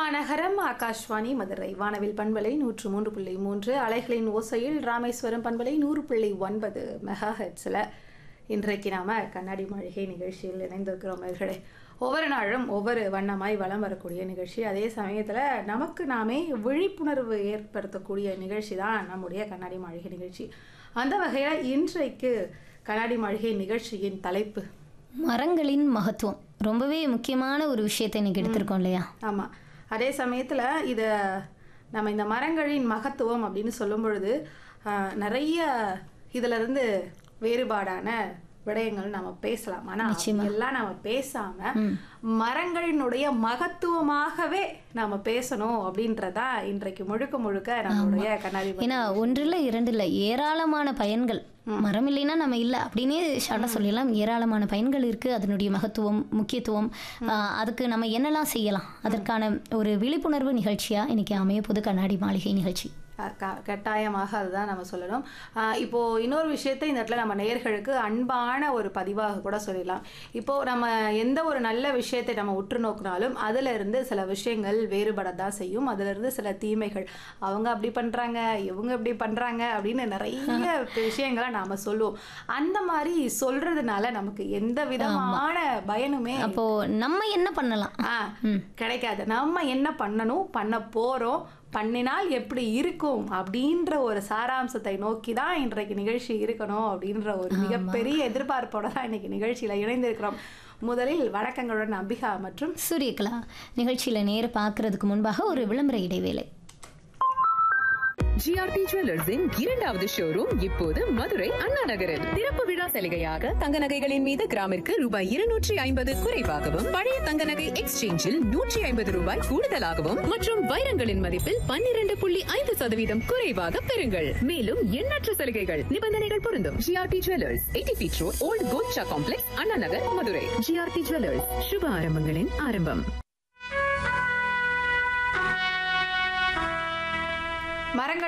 மாநகரம் ஆகாஷ்வாணி மதுரை வானவில் பண்பலை நூற்று மூன்று புள்ளி மூன்று அலைகளின் ஓசையில் ராமேஸ்வரம் பண்பலை நூறு புள்ளி ஒன்பது மெகா ஹெட்ஸில் இன்றைக்கு நாம கண்ணாடி மாளிகை நிகழ்ச்சியில் இணைந்திருக்கிறோம் நேர்களே ஒவ்வொரு நாளும் ஒவ்வொரு வண்ணமாய் வலம் வரக்கூடிய நிகழ்ச்சி அதே சமயத்தில் நமக்கு நாமே விழிப்புணர்வு ஏற்படுத்தக்கூடிய நிகழ்ச்சி தான் நம்முடைய கண்ணாடி மாளிகை நிகழ்ச்சி அந்த வகையில் இன்றைக்கு கண்ணாடி மாளிகை நிகழ்ச்சியின் தலைப்பு மரங்களின் மகத்துவம் ரொம்பவே முக்கியமான ஒரு விஷயத்தை இன்னைக்கு எடுத்திருக்கோம் இல்லையா ஆமாம் அதே சமயத்தில் இதை நம்ம இந்த மரங்களின் மகத்துவம் அப்படின்னு சொல்லும் பொழுது ஆஹ், நிறைய இதுல இருந்து வேறுபாடான விடயங்கள் நம்ம பேசலாம் ஆனால் எல்லாம் நம்ம பேசாம மரங்களினுடைய மகத்துவமாகவே நாம பேசணும் அப்படின்றதா இன்றைக்கு முழுக்க முழுக்க நம்மளுடைய கண்ணாடி ஏன்னா ஒன்று இல்லை இரண்டு இல்லை ஏராளமான பயன்கள் மரம் இல்லைன்னா நம்ம இல்லை அப்படின்னே ஷார்ட்டாக சொல்லிடலாம் ஏராளமான பயன்கள் இருக்குது அதனுடைய மகத்துவம் முக்கியத்துவம் ஆஹ், அதுக்கு நம்ம என்னெல்லாம் செய்யலாம் அதற்கான ஒரு விழிப்புணர்வு நிகழ்ச்சியாக இன்னைக்கு அமைய பொது கண்ணாடி மாளிகை நிகழ்ச்சி அஹ் க- கட்டாயமாக அதுதான் நம்ம சொல்லணும் ஆஹ் இப்போ இன்னொரு விஷயத்தை இந்த இடத்துல நம்ம நேயர்களுக்கு அன்பான ஒரு பதிவாக கூட சொல்லிடலாம் இப்போ நம்ம எந்த ஒரு நல்ல விஷயத்தை நம்ம உற்று நோக்கினாலும் அதுல இருந்து சில விஷயங்கள் வேறுபட தான் செய்யும் அதுல இருந்து சில தீமைகள் அவங்க அப்படி பண்றாங்க இவங்க இப்படி பண்றாங்க அப்படின்னு நிறைய விஷயங்களை நாம சொல்லுவோம் அந்த மாதிரி சொல்றதுனால நமக்கு எந்த விதமான பயனுமே அப்போ நம்ம என்ன பண்ணலாம் ஆ கிடைக்காது நம்ம என்ன பண்ணணும் பண்ண போறோம் பண்ணினால் எப்படி இருக்கும் அப்படின்ற ஒரு சாராம்சத்தை நோக்கி தான் இன்றைக்கு நிகழ்ச்சி இருக்கணும் அப்படின்ற ஒரு மிகப்பெரிய எதிர்பார்ப்போட தான் இன்னைக்கு நிகழ்ச்சியில இணைந்திருக்கிறோம் முதலில் வணக்கங்களுடன் அம்பிகா மற்றும் சூரியகலா நிகழ்ச்சியில் நேர பார்க்கறதுக்கு முன்பாக ஒரு விளம்பர இடைவேளை ஜிஆர்டி ஜுவல்லர்ஸின் இரண்டாவது ஷோரூம் இப்போது மதுரை அண்ணா நகரில் திறப்பு விழா சலுகையாக தங்க நகைகளின் மீது கிராமிற்கு ரூபாய் இருநூற்றி ஐம்பது குறைவாகவும் பழைய தங்க நகை எக்ஸ்சேஞ்சில் நூற்றி ஐம்பது ரூபாய் கூடுதலாகவும் மற்றும் வைரங்களின் மதிப்பில் பன்னிரண்டு புள்ளி ஐந்து சதவீதம் குறைவாக பெறுங்கள் மேலும் எண்ணற்ற சலுகைகள் நிபந்தனைகள் பொருந்தும் GRT jewellers eighty feet road old Kolcha complex Anna Nagar Madurai GRT jewellers சுப ஆரம்பங்களின் ஆரம்பம் மரங்கள்